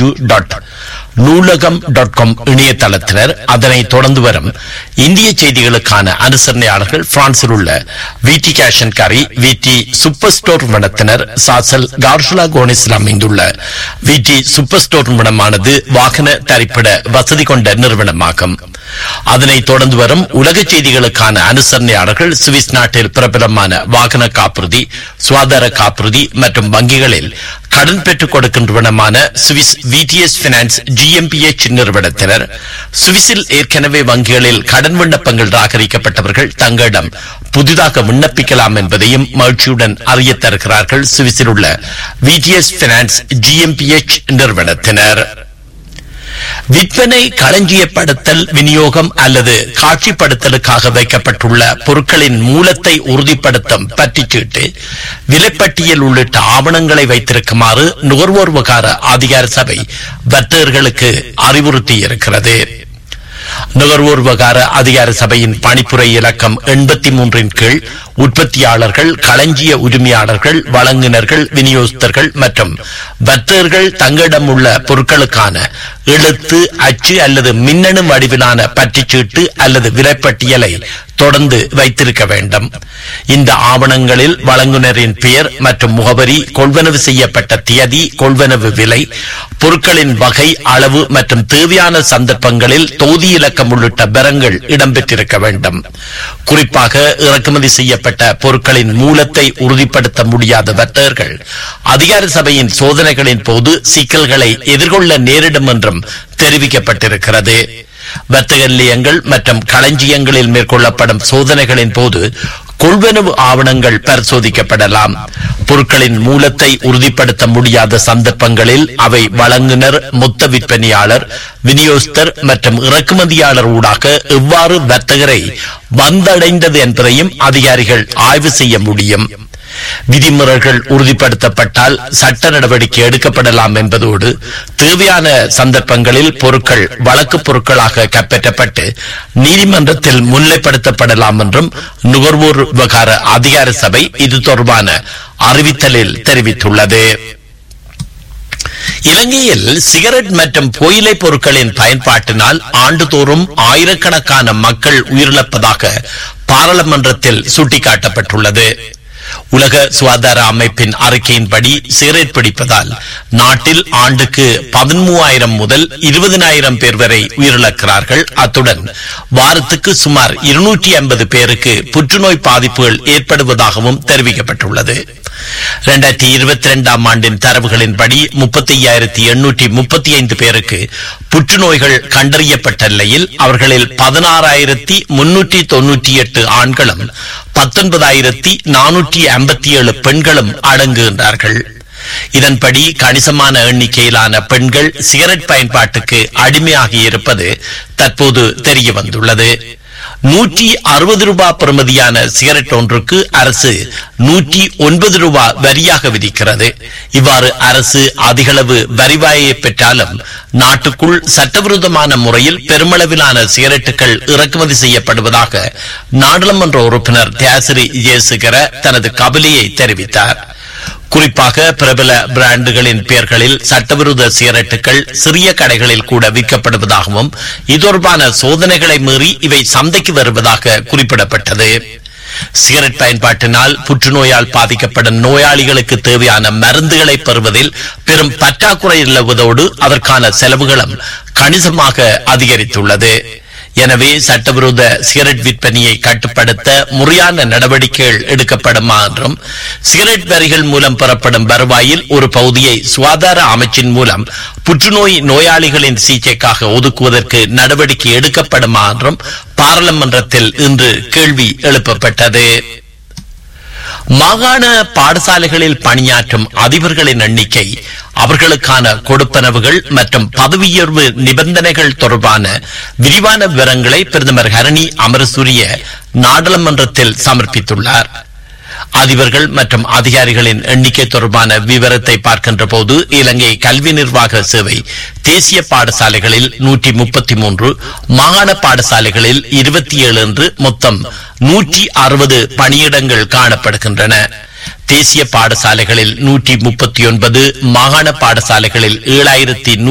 ஆர்ஜு dot Noolaham dot com இணையதளத்தினர் அதனைத் தொடர்ந்து வரும் இந்திய செய்திகளுக்கான அனுசரணையாளர்கள் பிரான்சில் உள்ள விடி கேஷன் கரி விடி சூப்பர் ஸ்டோர் நிறுவனத்தினர் சாசல் கார்ஷுலா கோனிஸில் அமைந்துள்ள விடி சூப்பர் ஸ்டோர் நிறுவனமானது வாகன தரிப்பிட வசதி கொண்ட நிறுவனமாகும் அதனைத் தொடர்ந்து வரும் உலக செய்திகளுக்கான அனுசரணையாளர்கள் சுவிஸ் நாட்டில் பிரபலமான வாகன காப்புறுதி சுகாதார காப்புறுதி மற்றும் வங்கிகளில் கடன் பெற்றுக் கொடுக்கின்றவனமான சுவிஸ் விடிஎஸ் பினான்ஸ் ஜிஎம்பிஎச் நிறுவனத்தினர் சுவிஸில் ஏற்கனவே வங்கிகளில் கடன் விண்ணப்பங்கள் ராகரிக்கப்பட்டவர்கள் தங்களிடம் புதிதாக விண்ணப்பிக்கலாம் என்பதையும் மகிழ்ச்சியுடன் அறிய தருகிறார்கள் சுவிஸில் உள்ள விடிஎஸ் பினான்ஸ் ஜிஎம்பிஎச் நிறுவனத்தினர் விற்பனை களஞ்சியப்படுத்தல் விநியோகம் அல்லது காட்சிப்படுத்தலுக்காக வைக்கப்பட்டுள்ள பொருட்களின் மூலத்தை உறுதிப்படுத்தும் பற்றிச்சீட்டு விலைப்பட்டியல் உள்ளிட்ட ஆவணங்களை வைத்திருக்குமாறு நுகர்வோர் விவகார அதிகார சபை வர்த்தகர்களுக்கு அறிவுறுத்தியிருக்கிறது நுகர்வோர் விவகார அதிகார சபையின் பணிப்புரை இலக்கம் எண்பத்தி மூன்றின் கீழ் உற்பத்தியாளர்கள் களஞ்சிய உரிமையாளர்கள் வழங்குனர்கள் விநியோகஸ்தர்கள் மற்றும் வர்த்தகர்கள் தங்களிடம் உள்ள பொருட்களுக்கான எழுத்து அச்சு அல்லது மின்னணு வடிவிலான பற்றிச்சீட்டு அல்லது விலைப்பட்டியலை தொடர்ந்து வைத்திருக்க வேண்டும் இந்த ஆவணங்களில் வழங்குனரின் பெயர் மற்றும் முகவரி கொள்வனவு செய்யப்பட்ட தேதி கொள்வனவு விலை பொருட்களின் வகை அளவு மற்றும் தேவையான சந்தர்ப்பங்களில் தொகுதி இலக்கம் உள்ளிட்ட பெறங்கள் இடம்பெற்றிருக்க வேண்டும் குறிப்பாக இறக்குமதி செய்யப்பட்ட பொருட்களின் மூலத்தை உறுதிப்படுத்த முடியாத வர்த்தகர்கள் அதிகார சபையின் சோதனைகளின் போது சிக்கல்களை எதிர்கொள்ள நேரிடும் என்றும் தெரிவிக்கப்பட்டிருக்கிறது வர்த்தக நிலையங்கள் மற்றும் களஞ்சியங்களில் மேற்கொள்ளப்படும் சோதனைகளின் போது கொள்வனவு ஆவணங்கள் பரிசோதிக்கப்படலாம் பொருட்களின் மூலத்தை உறுதிப்படுத்த முடியாத சந்தர்ப்பங்களில் அவை வழங்குனர் மொத்த விற்பனையாளர் விநியோகஸ்தர் மற்றும் இறக்குமதியாளர் ஊடாக எவ்வாறு வர்த்தகரை வந்தடைந்தது என்பதையும் அதிகாரிகள் ஆய்வு செய்ய முடியும் விதிமுறைகள் உறுதிப்படுத்தப்பட்டால் சட்ட நடவடிக்கை எடுக்கப்படலாம் என்பதோடு தேவையான சந்தர்ப்பங்களில் பொருட்கள் வழக்கு பொருட்களாக கைப்பற்றப்பட்டு நீதிமன்றத்தில் முன்னிலைப்படுத்தப்படலாம் என்றும் நுகர்வோர் விவகார அதிகார சபை இது தொடர்பான அறிவித்தலில் தெரிவித்துள்ளது இலங்கையில் சிகரெட் மற்றும் புகையிலை பொருட்களின் பயன்பாட்டினால் ஆண்டுதோறும் ஆயிரக்கணக்கான மக்கள் உயிரிழப்பதாக பாராளுமன்றத்தில் சுட்டிக்காட்டப்பட்டுள்ளது உலக சுகாதார அமைப்பின் அறிக்கையின்படி சிகரெட் பிடிப்பதால் நாட்டில் ஆண்டுக்கு பதிமூவாயிரம் முதல் இருபதினாயிரம் பேர் வரை உயிரிழக்கிறார்கள் அத்துடன் வாரத்துக்கு சுமார் இருநூற்றி ஐம்பது பேருக்கு புற்றுநோய் பாதிப்புகள் ஏற்படுவதாகவும் தெரிவிக்கப்பட்டுள்ளது இரண்டாயிரத்தி இருபத்தி இரண்டாம் ஆண்டின் தரவுகளின்படி முப்பத்தி ஐயாயிரத்தி எண்ணூற்றி முப்பத்தி ஐந்து பேருக்கு புற்றுநோய்கள் கண்டறியப்பட்ட நிலையில் அவர்களில் பதினாறாயிரத்தி முன்னூற்றி தொன்னூற்றி எட்டு ஆண்களும் பத்தொன்பதாயிரத்தி நானூற்றி ஐம்பத்தி ஏழு பெண்களும் அடங்குகின்றார்கள் இதன்படி கணிசமான எண்ணிக்கையிலான பெண்கள் சிகரெட் பயன்பாட்டுக்கு அடிமையாகி இருப்பது தற்போது தெரிய வந்துள்ளது நூற்றி அறுபது ரூபாய் பெறுமதியான சிகரெட் ஒன்றுக்கு அரசு நூற்றி ஒன்பது ரூபாய் வரியாக விதிக்கிறது இவ்வாறு அரசு அதிகளவு வரிவாயை பெற்றாலும் நாட்டுக்குள் சட்டவிரோதமான முறையில் பெருமளவிலான சிகரெட்டுகள் இறக்குமதி செய்யப்படுவதாக நாடாளுமன்ற உறுப்பினர் தியாசிரி ஜெயசேகர தனது கவலையை தெரிவித்தார் குறிப்பாக பிரபல பிராண்டுகளின் பெயர்களில் சட்டவிரோத சிகரெட்டுகள் சிறிய கடைகளில் கூட விற்கப்படுவதாகவும் இது தொடர்பான சோதனைகளை மீறி இவை சந்தைக்கு வருவதாக குறிப்பிடப்பட்டது சிகரெட் பயன்பாட்டினால் புற்றுநோயால் பாதிக்கப்படும் நோயாளிகளுக்கு தேவையான மருந்துகளை பெறுவதில் பெரும் பற்றாக்குறை நிலவுவதோடு அதற்கான செலவுகளும் கணிசமாக அதிகரித்துள்ளது எனவே சட்டவிரோத சிகரெட் விற்பனையை கட்டுப்படுத்த முறையான நடவடிக்கைகள் எடுக்கப்படுமா என்றும் சிகரெட் வரிகள் மூலம் பெறப்படும் வருவாயில் ஒரு பகுதியை சுகாதார அமைச்சின் மூலம் புற்றுநோய் நோயாளிகளின் சிகிச்சைக்காக ஒதுக்குவதற்கு நடவடிக்கை எடுக்கப்படுமா என்றும் பாராளுமன்றத்தில் இன்று கேள்வி எழுப்பப்பட்டது மாகாண பாடசாலைகளில் பணியாற்றும் அதிபர்களின் எண்ணிக்கை அவர்களுக்கான கொடுப்பனவுகள் மற்றும் பதவியுயர்வு நிபந்தனைகள் தொடர்பான விரிவான விவரங்களை பிரதமர் ஹரணி அமரசூரிய நாடாளுமன்றத்தில் சமர்ப்பித்துள்ளார் அதிபர்கள் மற்றும் அதிகாரிகளின் எண்ணிக்கை தொடர்பான விவரத்தை பார்க்கின்ற போது இலங்கை கல்வி நிர்வாக சேவை தேசிய பாடசாலைகளில் நூற்றி முப்பத்தி மூன்று மாகாண பாடசாலைகளில் இருபத்தி ஏழு என்று மொத்தம் நூற்றி அறுபது பணியிடங்கள் காணப்படுகின்றன தேசிய பாடசாலைகளில் நூற்றி முப்பத்தி ஒன்பது மாகாண பாடசாலைகளில் ஏழாயிரத்தி